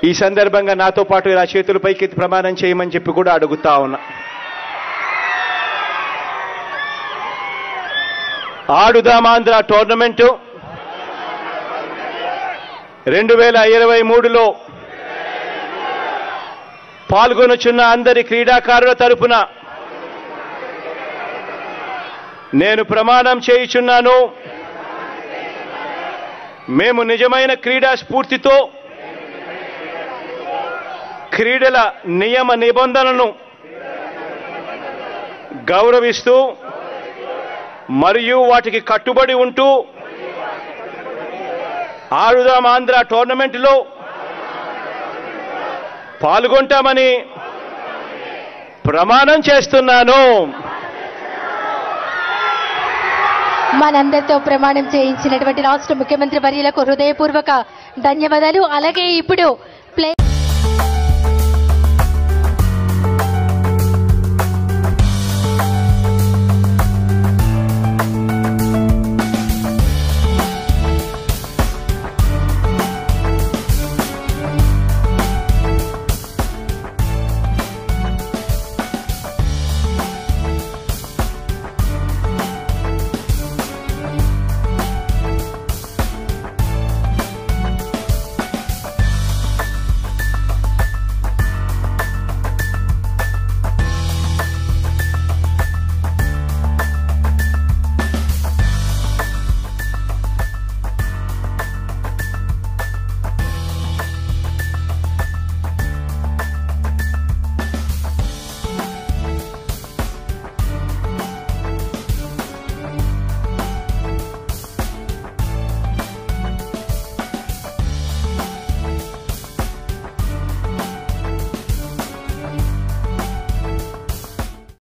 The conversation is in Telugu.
ఈ సందర్భంగా నాతో పాటు ఇలా చేతుల పైకెత్తి ప్రమాణం చేయమని చెప్పి కూడా అడుగుతా ఉన్నా ఆడుదాం ఆంధ్ర టోర్నమెంటు రెండు వేల ఇరవై మూడులో పాల్గొనుచున్న అందరి క్రీడాకారుల తరపున నేను ప్రమాణం చేయుచున్నాను మేము నిజమైన క్రీడా స్ఫూర్తితో క్రీడల నియమ నిబంధనలను గౌరవిస్తూ మరియు వాటికి కట్టుబడి ఉంటూ ఆడుదాం ఆంధ్ర టోర్నమెంట్లో పాల్గొంటామని ప్రమాణం చేస్తున్నాను మనందరితో ప్రమాణం చేయించినటువంటి రాష్ట్ర ముఖ్యమంత్రి వర్యులకు హృదయపూర్వక ధన్యవాదాలు అలాగే ఇప్పుడు ప్లే